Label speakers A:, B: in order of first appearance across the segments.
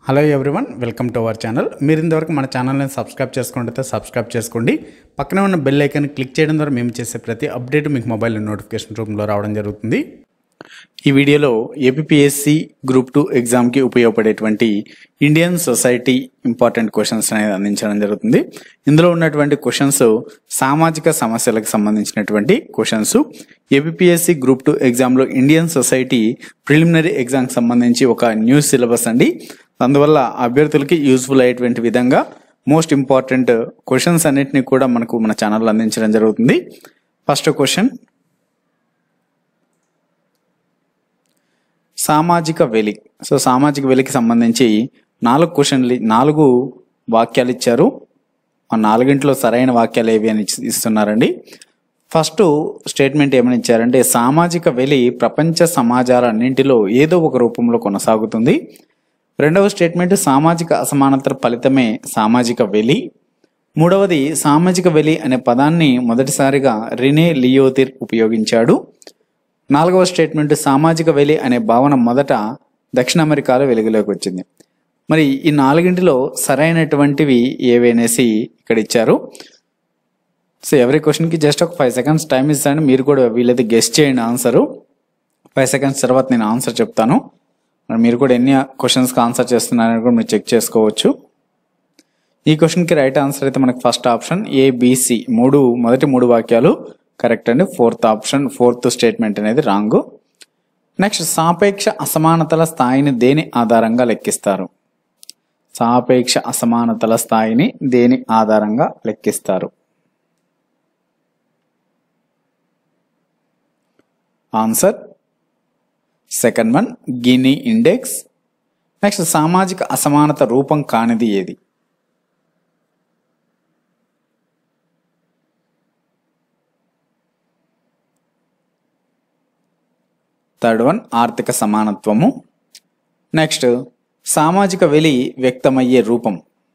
A: hello everyone welcome to our channel మీరు ఇంతవరకు మన ఛానల్ని సబ్స్క్రైబ్ చేసుకుంటే సబ్స్క్రైబ్ చేసుకోండి పక్కనే ఉన్న బెల్ ఐకాన్ క్లిక్ చేయడం ద్వారా మేము చేసే ప్రతి అప్డేట్ మీకు మొబైల్ నోటిఫికేషన్ రూమ్లో రావడం జరుగుతుంది ఈ వీడియోలో ఏపీఎస్సి గ్రూప్ టూ ఎగ్జామ్కి ఉపయోగపడేటువంటి ఇండియన్ సొసైటీ ఇంపార్టెంట్ క్వశ్చన్స్ అనేది అందించడం జరుగుతుంది ఇందులో ఉన్నటువంటి క్వశ్చన్స్ సామాజిక సమస్యలకు సంబంధించినటువంటి క్వశ్చన్స్ ఏపీఎస్సి గ్రూప్ టూ ఎగ్జామ్లో ఇండియన్ సొసైటీ ప్రిలిమినరీ ఎగ్జామ్కి సంబంధించి ఒక న్యూ సిలబస్ అండి అందువల్ల అభ్యర్థులకి యూస్ఫుల్ అయ్యేటువంటి విధంగా మోస్ట్ ఇంపార్టెంట్ క్వశ్చన్స్ అన్నిటిని కూడా మనకు మన ఛానల్లో అందించడం జరుగుతుంది ఫస్ట్ క్వశ్చన్ సామాజిక వెలి సో సామాజిక వెలికి సంబంధించి నాలుగు క్వశ్చన్లు నాలుగు వాక్యాలు ఇచ్చారు ఆ నాలుగింట్లో సరైన వాక్యాలు ఏవి అని ఇచ్చి- ఇస్తున్నారండి ఫస్ట్ స్టేట్మెంట్ ఏమని ఇచ్చారంటే సామాజిక వెలి ప్రపంచ సమాజాలన్నింటిలో ఏదో ఒక రూపంలో కొనసాగుతుంది రెండవ స్టేట్మెంట్ సామాజిక అసమానతల ఫలితమే సామాజిక వెలి మూడవది సామాజిక వెలి అనే పదాన్ని మొదటిసారిగా రినే లియోతిర్ ఉపయోగించాడు నాలుగవ స్టేట్మెంట్ సామాజిక వెలి అనే భావన మొదట దక్షిణ అమెరికాలో వెలుగులోకి వచ్చింది మరి ఈ నాలుగింటిలో సరైనటువంటివి ఏవనేసి ఇక్కడ ఇచ్చారు సో ఎవరి క్వశ్చన్కి జస్ట్ ఒక ఫైవ్ సెకండ్స్ టైం ఇస్తాను మీరు కూడా వీళ్ళైతే గెస్ట్ చేయండి ఆన్సరు ఫైవ్ సెకండ్స్ తర్వాత నేను ఆన్సర్ చెప్తాను మరి మీరు కూడా ఎన్ని క్వశ్చన్స్కి ఆన్సర్ చేస్తున్నారని కూడా మీరు చెక్ చేసుకోవచ్చు ఈ క్వశ్చన్కి రైట్ ఆన్సర్ అయితే మనకి ఫస్ట్ ఆప్షన్ ఏబిసి మూడు మొదటి మూడు వాక్యాలు కరెక్ట్ అండి ఫోర్త్ ఆప్షన్ ఫోర్త్ స్టేట్మెంట్ అనేది రాంగ్ నెక్స్ట్ సాపేక్ష అసమానతల స్థాయిని దేని ఆధారంగా లెక్కిస్తారు సాపేక్ష అసమానతల స్థాయిని దేని ఆధారంగా లెక్కిస్తారు answer second one Gini index next సామాజిక అసమానత రూపం కానిది ఏది థర్డ్ వన్ ఆర్థిక సమానత్వము నెక్స్ట్ సామాజిక వెలి వ్యక్తమయ్యే రూపం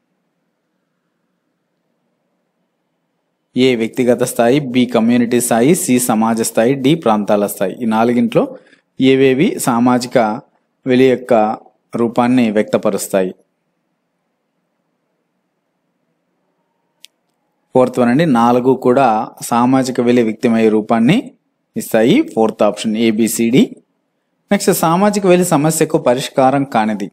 A: ఏ వ్యక్తిగత స్థాయి బి కమ్యూనిటీ స్థాయి సి సమాజ స్థాయి డి ప్రాంతాల స్థాయి ఈ నాలుగింట్లో ఏవేవి సామాజిక వెలి యొక్క రూపాన్ని వ్యక్తపరుస్తాయి ఫోర్త్ వన్ అండి నాలుగు కూడా సామాజిక వెలి వ్యక్తమయ్యే రూపాన్ని ఇస్తాయి ఫోర్త్ ఆప్షన్ ఏబిసిడి నెక్స్ట్ సామాజిక వెలి సమస్యకు పరిష్కారం కానిది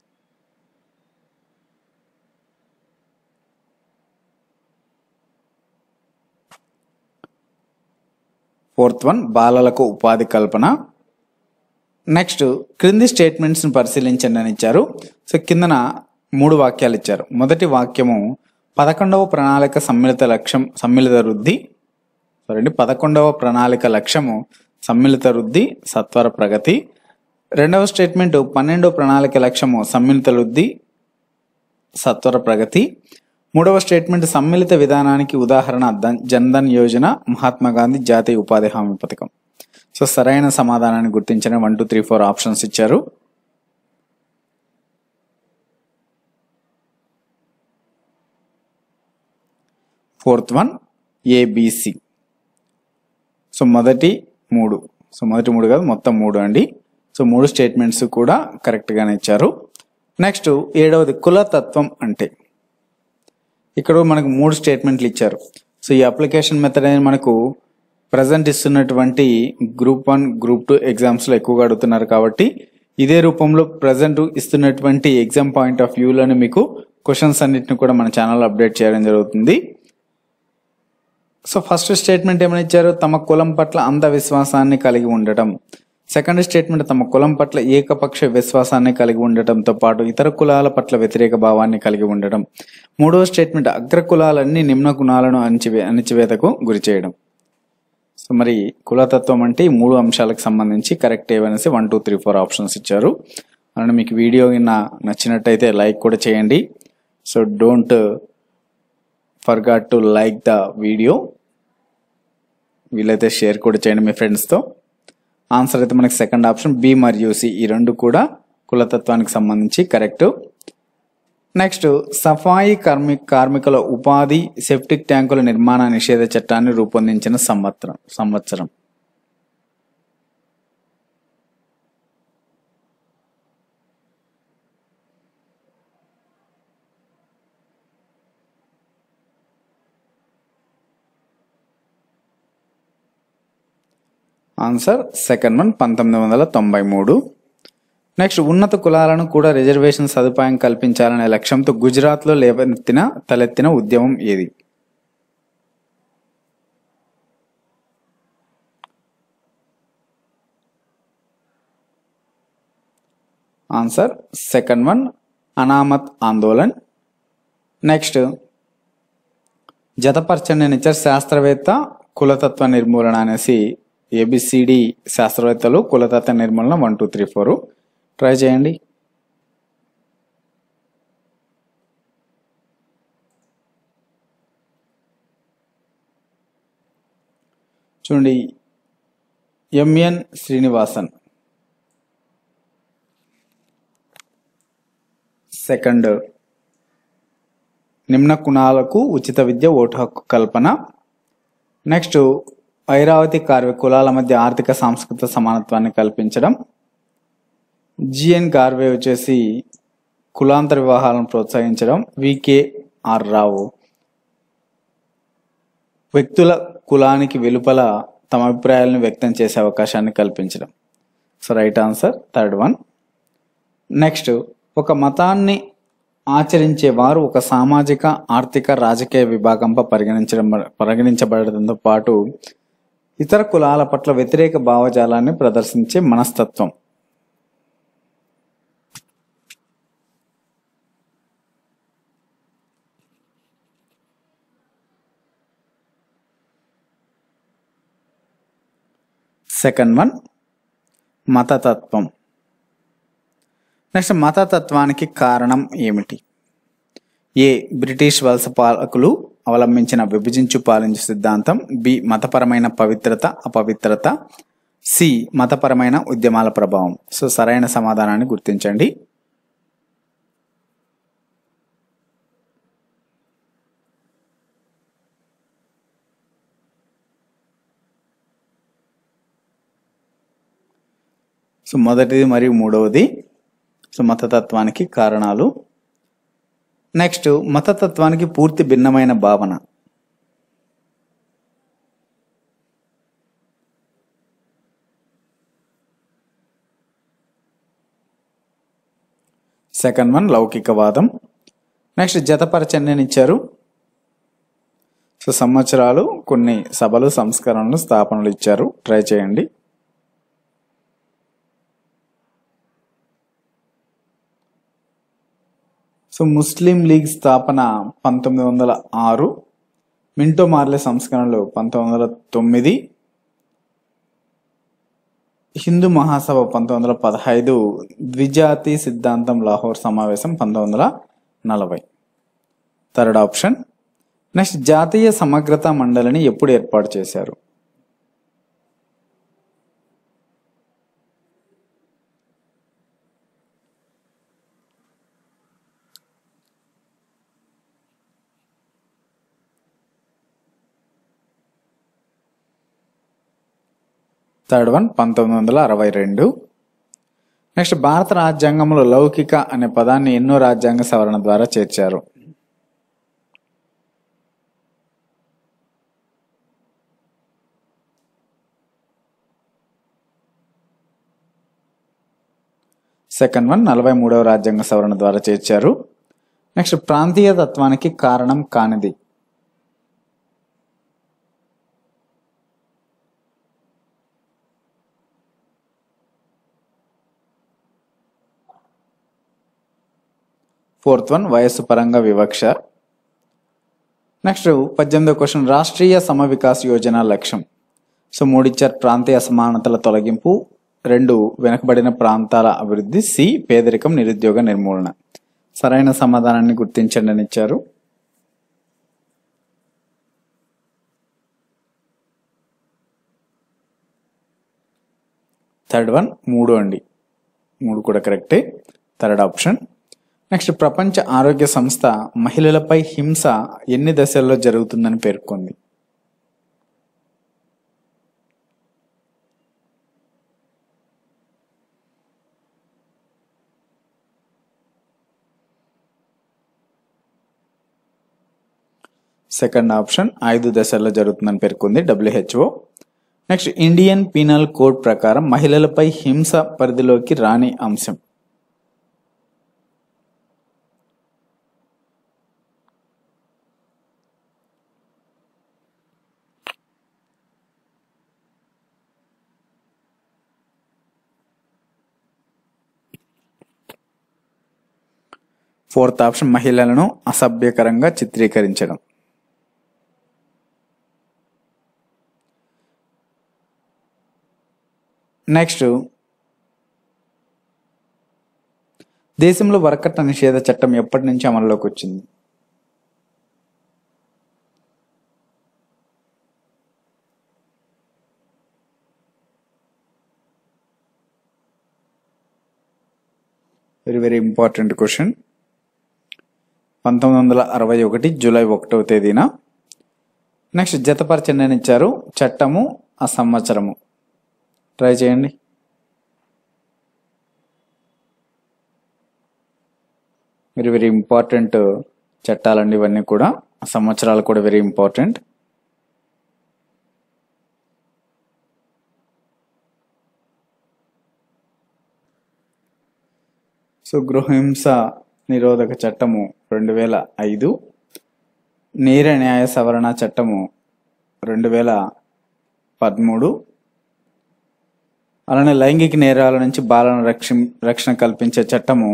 A: ఫోర్త్ వన్ బాలలకు ఉపాధి కల్పన నెక్స్ట్ క్రింది స్టేట్మెంట్స్ని పరిశీలించండి అని ఇచ్చారు సో కిందన మూడు వాక్యాలు ఇచ్చారు మొదటి వాక్యము పదకొండవ ప్రణాళిక సమ్మిళిత లక్ష్యం సమ్మిళిత వృద్ధి సారీ అండి పదకొండవ ప్రణాళిక లక్ష్యము సమ్మిళిత వృద్ధి సత్వర ప్రగతి రెండవ స్టేట్మెంట్ పన్నెండవ ప్రణాళిక లక్ష్యము సమ్మిళిత వృద్ధి సత్వర ప్రగతి మూడవ స్టేట్మెంట్ సమ్మిళిత విధానానికి ఉదాహరణ ధన్- జన్ధన్ యోజన మహాత్మా గాంధీ జాతీయ ఉపాధి హామీ పథకం సో సరైన సమాధానాన్ని గుర్తించిన one two three four options ఇచ్చారు ఫోర్త్ వన్ ఏబిసి సో మొదటి మూడు సో మొదటి మూడు కాదు మొత్తం మూడు అండి సో మూడు స్టేట్మెంట్స్ కూడా కరెక్ట్గానే ఇచ్చారు నెక్స్ట్ ఏడవది కులతత్వం అంటే ఇక్కడ మనకు మూడు స్టేట్మెంట్లు ఇచ్చారు సో ఈ అప్లికేషన్ మెథడ్ అనేది మనకు ప్రజెంట్ ఇస్తున్నటువంటి గ్రూప్ వన్ గ్రూప్ టూ ఎగ్జామ్స్లో ఎక్కువగా అడుగుతున్నారు కాబట్టి ఇదే రూపంలో ప్రజెంట్ ఇస్తున్నటువంటి ఎగ్జామ్ పాయింట్ ఆఫ్ వ్యూలోనే మీకు క్వశ్చన్స్ అన్నిటిని కూడా మన ఛానల్లో అప్డేట్ చేయడం జరుగుతుంది సో ఫస్ట్ స్టేట్మెంట్ ఏమని ఇచ్చారు తమ కులం పట్ల అంధ విశ్వాసాన్ని కలిగి ఉండటం సెకండ్ స్టేట్మెంట్ తమ కులం పట్ల ఏకపక్ష విశ్వాసాన్ని కలిగి ఉండటంతో పాటు ఇతర కులాల పట్ల వ్యతిరేక భావాన్ని కలిగి ఉండటం మూడవ స్టేట్మెంట్ అగ్ర కులాలన్నీ నిమ్న గుణాలను అణిచివే అణిచివేతకు గురి చేయడం సో మరి కులతత్వం అంటే ఈ మూడు అంశాలకు సంబంధించి కరెక్ట్ ఏవనేసి one two three four options ఇచ్చారు అలానే మీకు వీడియో కింద నచ్చినట్టయితే లైక్ కూడా చేయండి so don't forget to like the video వీలైతే షేర్ కూడా చేయండి మీ ఫ్రెండ్స్తో ఆన్సర్ అయితే మనకి సెకండ్ ఆప్షన్ బి మరియు సి ఈ రెండు కూడా కులతత్వానికి సంబంధించి కరెక్ట్ నెక్స్ట్ సఫాయి కార్మి కార్మికుల ఉపాధి సెప్టిక్ ట్యాంకుల నిర్మాణ నిషేధ చట్టాన్ని రూపొందించిన సంవత్సరం సంవత్సరం ఆన్సర్ సెకండ్ వన్ పంతొమ్మిది వందల తొంభై మూడు నెక్స్ట్ ఉన్నత కులాలను కూడా రిజర్వేషన్ సదుపాయం కల్పించాలనే లక్ష్యంతో గుజరాత్లో లేవనెత్తిన తలెత్తిన ఉద్యమం ఏది answer second one Anamat Andolan next జతపరచండి నిచ్చర్ శాస్త్రవేత్త కులతత్వ నిర్మూలన అనేసి ఏబిసిడి శాస్త్రవేత్తలు కులతత్వ నిర్మూలన one two three four try చేయండి చూడండి ఎంఎన్ శ్రీనివాసన్ సెకండ్ నిమ్న కుణాలకు ఉచిత విద్య ఓటు హక్కు కల్పన నెక్స్ట్ ఐరావతి కార్మిక కులాల మధ్య ఆర్థిక సాంస్కృతిక సమానత్వాన్ని కల్పించడం జిఎన్ గార్వే వచ్చేసి కులాంతర వివాహాలను ప్రోత్సహించడం వికే ఆర్ రావు వ్యక్తుల కులానికి వెలుపల తమ అభిప్రాయాలను వ్యక్తం చేసే అవకాశాన్ని కల్పించడం so right answer third one next ఒక మతాన్ని ఆచరించే వారు ఒక సామాజిక ఆర్థిక రాజకీయ విభాగంపై పరిగణించడం పరిగణించబడడంతో పాటు ఇతర కులాల పట్ల వ్యతిరేక భావజాలాన్ని ప్రదర్శించే మనస్తత్వం సెకండ్ వన్ మతతత్వం నెక్స్ట్ మతతత్వానికి కారణం ఏమిటి ఏ బ్రిటిష్ వలస పాలకులు అవలంబించిన విభజించు పాలించు సిద్ధాంతం బి మతపరమైన పవిత్రత అపవిత్రత సి మతపరమైన ఉద్యమాల ప్రభావం సో సరైన సమాధానాన్ని గుర్తించండి సో మొదటిది మరియు మూడవది సో మతతత్వానికి కారణాలు నెక్స్ట్ మతతత్వానికి పూర్తి భిన్నమైన భావన సెకండ్ వన్ లౌకికవాదం నెక్స్ట్ జతపరచండి అని ఇచ్చారు సో సంవత్సరాలు కొన్ని సభలు సంస్కరణలు స్థాపనలు ఇచ్చారు ట్రై చేయండి సో ముస్లిం లీగ్ స్థాపన పంతొమ్మిది వందల ఆరు మింటో మార్లే సంస్కరణలు పంతొమ్మిది వందల తొమ్మిది హిందూ మహాసభ పంతొమ్మిది వందల పదహైదు ద్విజాతి సిద్ధాంతం లాహోర్ సమావేశం పంతొమ్మిది వందల నలభై థర్డ్ ఆప్షన్ నెక్స్ట్ జాతీయ సమగ్రత మండలిని ఎప్పుడు ఏర్పాటు చేశారు థర్డ్ వన్ పంతొమ్మిది వందల అరవై రెండు నెక్స్ట్ భారత రాజ్యాంగంలో లౌకిక అనే పదాన్ని ఎన్నో రాజ్యాంగ సవరణ ద్వారా చేర్చారు సెకండ్ వన్ నలభై మూడవ రాజ్యాంగ సవరణ ద్వారా చేర్చారు నెక్స్ట్ ప్రాంతీయ తత్వానికి కారణం కానిది ఫోర్త్ వన్ వయస్సు పరంగా వివక్ష నెక్స్ట్ పద్దెనిమిదో క్వశ్చన్ రాష్ట్రీయ సమవికాస్ యోజన లక్ష్యం సో మూడిచ్చారు ప్రాంతీయ అసమానతల తొలగింపు రెండు వెనుకబడిన ప్రాంతాల అభివృద్ధి సి పేదరికం నిరుద్యోగ నిర్మూలన సరైన సమాధానాన్ని గుర్తించండి అని ఇచ్చారు థర్డ్ వన్ మూడు అండి మూడు కూడా కరెక్టే థర్డ్ ఆప్షన్ నెక్స్ట్ ప్రపంచ ఆరోగ్య సంస్థ మహిళలపై హింస ఎన్ని దశల్లో జరుగుతుందని పేర్కొంది సెకండ్ ఆప్షన్ ఐదు దశల్లో జరుగుతుందని పేర్కొంది WHO next Indian Penal Code ప్రకారం మహిళలపై హింస పరిధిలోకి రాని అంశం ఫోర్త్ ఆప్షన్ మహిళలను అసభ్యకరంగా చిత్రీకరించడం నెక్స్ట్ దేశంలో వరకట్న నిషేధ చట్టం ఎప్పటి నుంచి అమల్లోకి వచ్చింది వెరీ వెరీ ఇంపార్టెంట్ క్వశ్చన్ పంతొమ్మిది వందల అరవై ఒకటి జూలై ఒకటవ తేదీన నెక్స్ట్ జతపరచండి అని ఇచ్చారు చట్టము ఆ సంవత్సరము ట్రై చేయండి వెరీ వెరీ ఇంపార్టెంట్ చట్టాలండి ఇవన్నీ కూడా ఆ సంవత్సరాలు కూడా వెరీ ఇంపార్టెంట్ సో గృహహింస నిరోధక చట్టము రెండు వేల ఐదు నేర న్యాయ సవరణ చట్టము రెండు వేల పదమూడు అలానే లైంగిక నేరాల నుంచి బాలన రక్ష రక్షణ కల్పించే చట్టము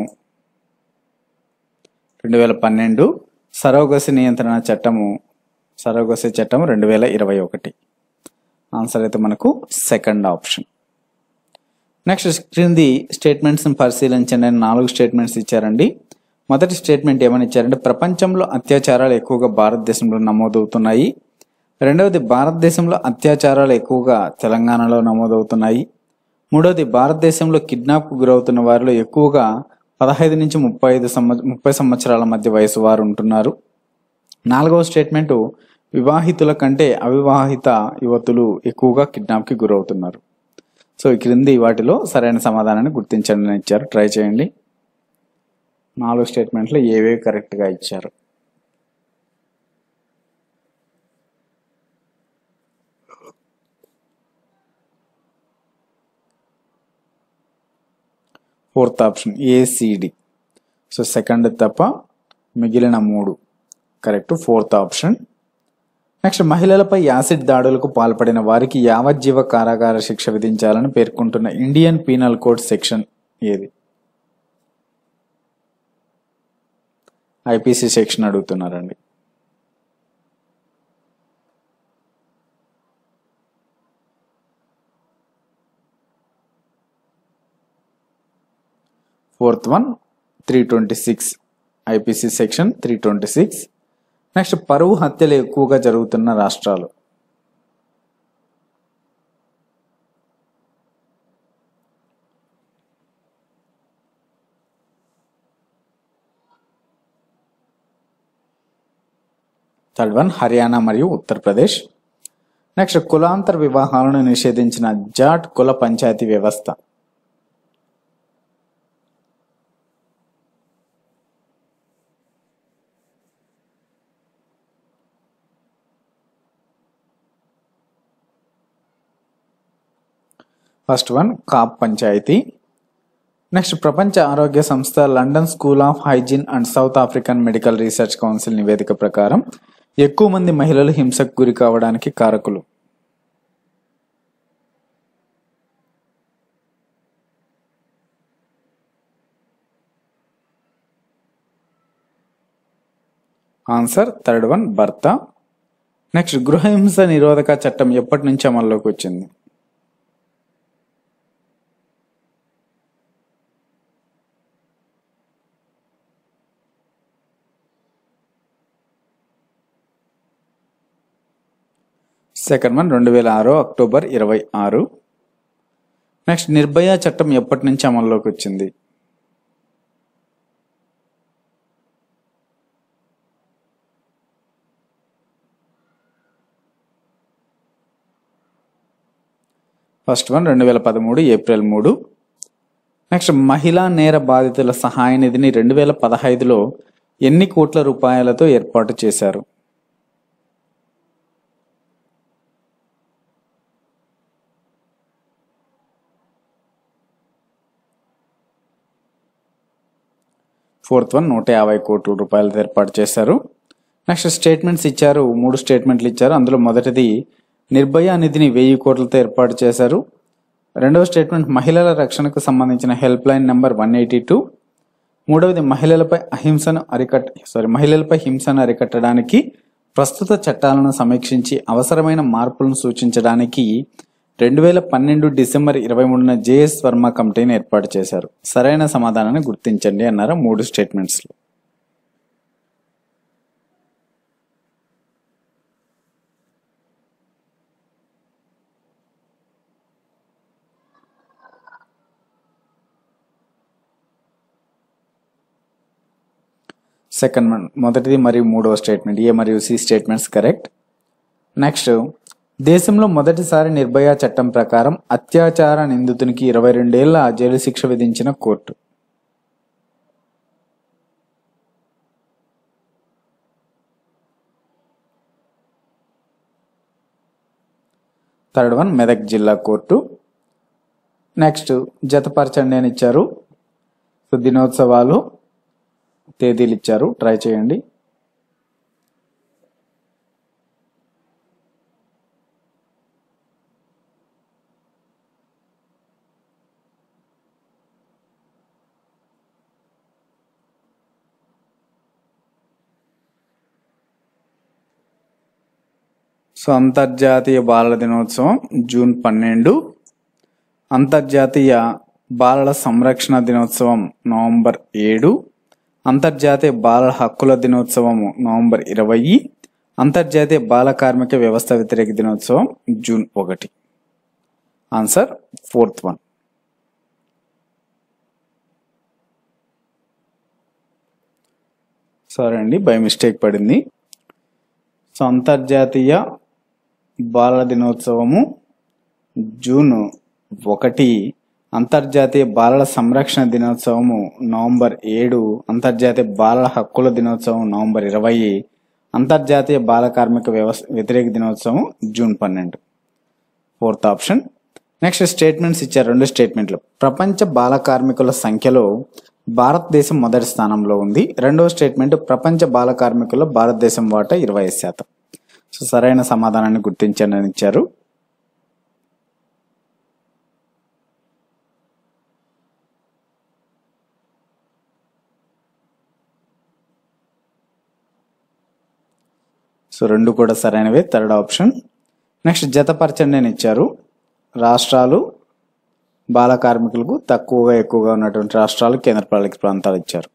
A: రెండు వేల పన్నెండు సరోగసి నియంత్రణ చట్టము సరోగసి చట్టము రెండు వేల ఇరవై ఒకటి ఆన్సర్ అయితే మనకు సెకండ్ ఆప్షన్ నెక్స్ట్ క్రింది స్టేట్మెంట్స్ పరిశీలించండి అని నాలుగు స్టేట్మెంట్స్ ఇచ్చారండి మొదటి స్టేట్మెంట్ ఏమని ఇచ్చారంటే ప్రపంచంలో అత్యాచారాలు ఎక్కువగా భారతదేశంలో నమోదవుతున్నాయి రెండవది భారతదేశంలో అత్యాచారాలు ఎక్కువగా తెలంగాణలో నమోదవుతున్నాయి మూడవది భారతదేశంలో కిడ్నాప్కు గురవుతున్న వారిలో ఎక్కువగా పదహైదు నుంచి ముప్పై ఐదు సంవత్స ముప్పై సంవత్సరాల మధ్య వయసు వారు ఉంటున్నారు నాలుగవ స్టేట్మెంట్ వివాహితుల కంటే అవివాహిత యువతులు ఎక్కువగా కిడ్నాప్కి గురవుతున్నారు సో ఈ క్రింది వాటిలో సరైన సమాధానాన్ని గుర్తించండి అని ఇచ్చారు ట్రై చేయండి నాలుగు స్టేట్మెంట్లు ఏవేవి కరెక్ట్గా ఇచ్చారు fourth option ACD so second తప్ప మిగిలిన మూడు కరెక్ట్ ఫోర్త్ ఆప్షన్ నెక్స్ట్ మహిళలపై యాసిడ్ దాడులకు పాల్పడిన వారికి యావజ్జీవ కారాగార శిక్ష విధించాలని పేర్కొంటున్న ఇండియన్ పీనల్ కోడ్ సెక్షన్ ఏది ఐపీసీ సెక్షన్ అడుగుతున్నారండి fourth one three twenty six IPC section three twenty six next పరువు హత్యలు ఎక్కువగా జరుగుతున్న రాష్ట్రాలు థర్డ్ వన్ హర్యానా మరియు ఉత్తరప్రదేశ్ నెక్స్ట్ కులాంతర వివాహాలను నిషేధించిన జాట్ కుల పంచాయతీ వ్యవస్థ ఫస్ట్ వన్ కాప్ పంచాయతీ నెక్స్ట్ ప్రపంచ ఆరోగ్య సంస్థ London School of Hygiene and South African Medical Research Council నివేదిక ప్రకారం ఎక్కువ మంది మహిళలు హింసకు గురి కావడానికి కారకులు ఆన్సర్ థర్డ్ వన్ భర్త నెక్స్ట్ గృహహింస నిరోధక చట్టం ఎప్పటి నుంచి అమల్లోకి వచ్చింది సెకండ్ వన్ రెండు వేల ఆరు అక్టోబర్ ఇరవై ఆరు నెక్స్ట్ నిర్భయ చట్టం ఎప్పటి నుంచి అమల్లోకి వచ్చింది ఫస్ట్ వన్ రెండు వేల పదమూడు ఏప్రిల్ మూడు నెక్స్ట్ మహిళా నేర బాధితుల సహాయ నిధిని రెండు వేల పదహైదులో ఎన్ని కోట్ల రూపాయలతో ఏర్పాటు చేశారు ఫోర్త్ వన్ నూట యాభై కోట్ల రూపాయలతో ఏర్పాటు చేశారు నెక్స్ట్ స్టేట్మెంట్స్ ఇచ్చారు మూడు స్టేట్మెంట్లు ఇచ్చారు అందులో మొదటిది నిర్భయ నిధిని వెయ్యి కోట్లతో ఏర్పాటు చేశారు రెండవ స్టేట్మెంట్ మహిళల రక్షణకు సంబంధించిన helpline number one eighty two మూడవది మహిళలపై అహింసను అరికట్ సారీ మహిళలపై హింసను అరికట్టడానికి ప్రస్తుత చట్టాలను సమీక్షించి అవసరమైన మార్పులను సూచించడానికి రెండు వేల పన్నెండు డిసెంబర్ ఇరవై మూడున జేఎస్ వర్మ కమిటీని ఏర్పాటు చేశారు సరైన సమాధానాన్ని గుర్తించండి అన్నారు మూడు స్టేట్మెంట్స్లో సెకండ్ వన్ మొదటిది మరియు మూడవ స్టేట్మెంట్ ఏ మరియు సి స్టేట్మెంట్స్ కరెక్ట్ నెక్స్ట్ దేశంలో మొదటిసారి నిర్భయ చట్టం ప్రకారం అత్యాచార నిందితునికి ఇరవై రెండేళ్ల జైలు శిక్ష విధించిన కోర్టు థర్డ్ వన్ మెదక్ జిల్లా కోర్టు నెక్స్ట్ జతపరచండి అని ఇచ్చారు సో దినోత్సవాలు తేదీలు ఇచ్చారు ట్రై చేయండి సో అంతర్జాతీయ బాలల దినోత్సవం జూన్ పన్నెండు అంతర్జాతీయ బాలల సంరక్షణ దినోత్సవం నవంబర్ ఏడు అంతర్జాతీయ బాలల హక్కుల దినోత్సవం నవంబర్ ఇరవై అంతర్జాతీయ బాల కార్మిక వ్యవస్థ వ్యతిరేక దినోత్సవం జూన్ ఒకటి ఆన్సర్ ఫోర్త్ వన్ సరే అండి బై మిస్టేక్ పడింది సో అంతర్జాతీయ బాలల దినోత్సవము జూన్ ఒకటి అంతర్జాతీయ బాలల సంరక్షణ దినోత్సవము నవంబర్ ఏడు అంతర్జాతీయ బాలల హక్కుల దినోత్సవం నవంబర్ ఇరవై అంతర్జాతీయ బాల కార్మిక వ్యవస్థ వ్యతిరేక దినోత్సవం జూన్ పన్నెండు ఫోర్త్ ఆప్షన్ నెక్స్ట్ స్టేట్మెంట్స్ ఇచ్చారు రెండు స్టేట్మెంట్లు ప్రపంచ బాల కార్మికుల సంఖ్యలో భారతదేశం మొదటి స్థానంలో ఉంది రెండవ స్టేట్మెంట్ ప్రపంచ బాల కార్మికుల భారతదేశం వాటా ఇరవై శాతం సో సరైన సమాధానాన్ని గుర్తించండి అని ఇచ్చారు సో రెండు కూడా సరైనవే థర్డ్ ఆప్షన్ నెక్స్ట్ జతపరచండి అని ఇచ్చారు రాష్ట్రాలు బాల కార్మికులకు తక్కువగా ఎక్కువగా ఉన్నటువంటి రాష్ట్రాలు కేంద్రపాలిత ప్రాంతాలు ఇచ్చారు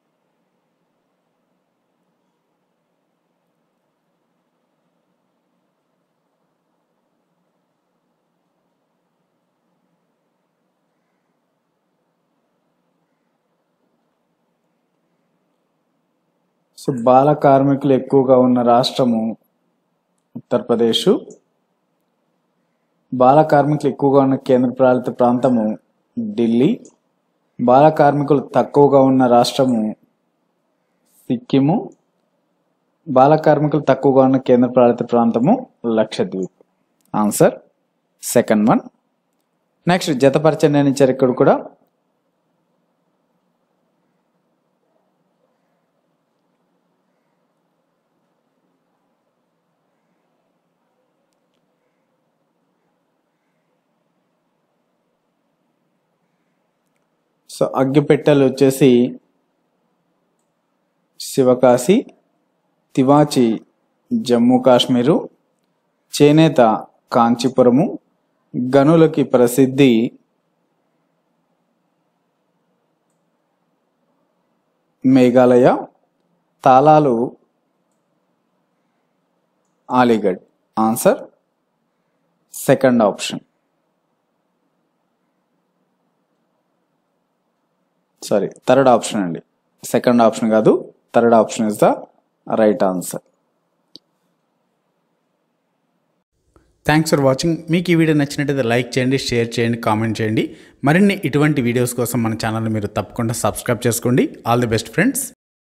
A: సో బాల కార్మికులు ఎక్కువగా ఉన్న రాష్ట్రము ఉత్తరప్రదేశ్ బాల కార్మికులు ఎక్కువగా ఉన్న కేంద్రపాలిత ప్రాంతము ఢిల్లీ బాల కార్మికులు తక్కువగా ఉన్న రాష్ట్రము సిక్కిము బాల కార్మికులు తక్కువగా ఉన్న కేంద్రపాలిత ప్రాంతము Lakshadweep answer second one next జతపరచండి అని ఇచ్చారు ఇక్కడ కూడా సో అగ్గిపెట్టెలు వచ్చేసి శివకాశి తివాచి జమ్మూ కాశ్మీరు చేనేత కాంచీపురము గనులకి ప్రసిద్ధి మేఘాలయ తాళాలు Aligarh answer second option sorry third option అండి సెకండ్ ఆప్షన్ కాదు third option is the right answer
B: thanks for watching మీకు ఈ వీడియో నచ్చినట్టయితే లైక్ చేయండి షేర్ చేయండి కామెంట్ చేయండి మరిన్ని ఇటువంటి వీడియోస్ కోసం మన ఛానల్ మీరు తప్పకుండా సబ్స్క్రైబ్ చేసుకోండి ఆల్ ది బెస్ట్ ఫ్రెండ్స్